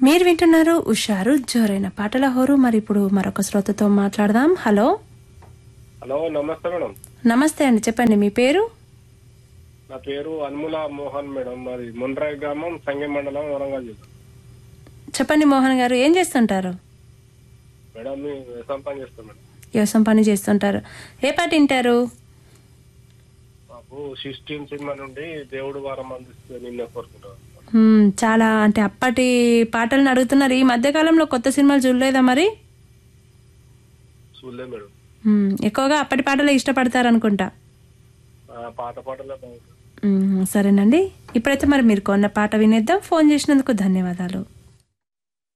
మీరు వింటున్నారు ఉషారు జోరైన పాటల హోరు మరి ఇప్పుడు మరొక శ్రోతతో మాట్లాడదాం హలో హలో నమస్తే మేడం నమస్తే అండి చెప్పండి మీ పేరు నా పేరు అన్ముల మోహన్ మేడం మరి మున్రాయి గ్రామం సంగం మండలం వరంగల్ జిల్లా చెప్పండి మోహన్ గారు ఏం చేస్తుంటారు మేడం మీ వ్యవసాయం పని చేస్తాం మేడం వ్యవసాయం పని చేస్తుంటారు ఏ పాట వింటారు మాకు సిక్స్టీన్ సినిమా నుండి దేవుడు వారం అందిస్తే నిన్నే కోరుకుంటాను మ్మ్, చాలా అంటే అప్పటి పాటలను అడుగుతున్నారు ఈ మధ్యకాలంలో కొత్త సినిమాలు చూడలేదా మరి చూడలే మేడం మ్మ్, ఎక్కువగా అప్పటి పాటలే ఇష్టపడతారు అనుకుంటా ఆ పాత పాటలే బాగుంటుంది మ్మ్, సరేనండి ఇప్పుడైతే మరి మీరు కొన్న పాట వినేద్దాం ఫోన్ చేసినందుకు ధన్యవాదాలు